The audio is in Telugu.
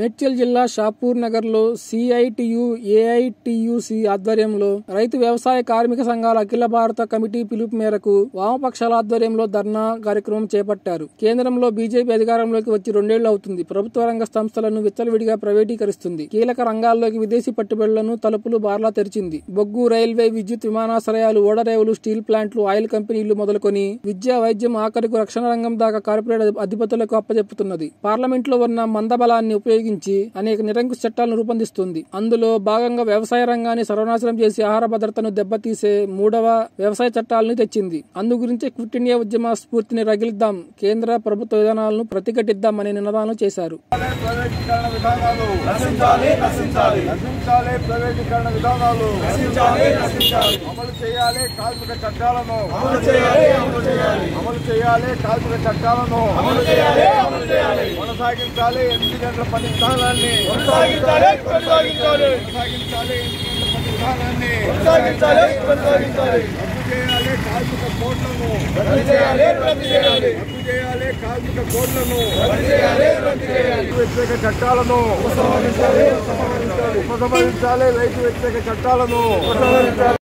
మేడ్చల్ జిల్లా షాపూర్ నగర్ లో సిఐటియు ఏఐటియుసి ఆధ్వర్యంలో రైతు వ్యవసాయ కార్మిక సంఘాల అఖిల భారత కమిటీ పిలుపు మేరకు వామపక్షాల ఆధ్వర్యంలో ధర్నా కార్యక్రమం చేపట్టారు కేంద్రంలో బీజేపీ అధికారంలోకి వచ్చి రెండేళ్లు అవుతుంది ప్రభుత్వ రంగ సంస్థలను విచ్చలవిడిగా ప్రైవేటీకరిస్తుంది కీలక రంగాల్లోకి విదేశీ పట్టుబడులను తలుపులు బార్లా తెరిచింది బొగ్గు రైల్వే విద్యుత్ విమానాశ్రయాలు ఓడరేవులు స్టీల్ ప్లాంట్లు ఆయిల్ కంపెనీలు మొదలుకొని విద్య వైద్యం ఆఖరికి రక్షణ రంగం దాకా కార్పొరేట్ అధిపతులకు అప్పచెప్పుతున్నది పార్లమెంట్ లో ఉన్న మందబలాన్ని ఉపయోగించి అనేక నిరంకుశ చట్టాలను రూపొందిస్తుంది అందులో భాగంగా వ్యవసాయ రంగాన్ని సర్వనాశనం చేసి ఆహార భద్రతను దెబ్బతీసే మూడవ వ్యవసాయ చట్టాలను తెచ్చింది అందు గురించి క్విట్ ఇండియా ఉద్యమ స్ఫూర్తిని రగిలిద్దాం కేంద్ర ప్రభుత్వ విధానాలను ప్రతిఘటిద్దాం అనే నినాదాలు చేశారు ప్రైవేటీకరణ విధానాలు నశించాలి నశించాలి నశించాలి ప్రైవేటీకరణ విధానాలు నశించాలి నశించాలి అమలు చేయాలి కార్మిక చట్టాలను అమలు చేయాలి అమలు చేయాలి అమలు చేయాలి కార్మిక చట్టాలను అమలు చేయాలి అమలు చేయాలి కొనసాగించాలి ఎనిమిది గంటల పని విధానాన్ని కొనసాగించాలి కొనసాగించాలి కొనసాగించాలి ఎనిమిది గంటల పని విధానాన్ని కొనసాగించాలి కొనసాగించాలి రద్దు చేయాలి కార్మిక కోడ్లను రద్దు చేయాలి రద్దు చేయాలి రద్దు చేయాలి కార్మిక కోడ్లను రద్దు చేయాలి రద్దు చేయాలి వ్యతిరేక చట్టాలను ఉపసంహరించాలి రైతు వ్యతిరేక చట్టాలను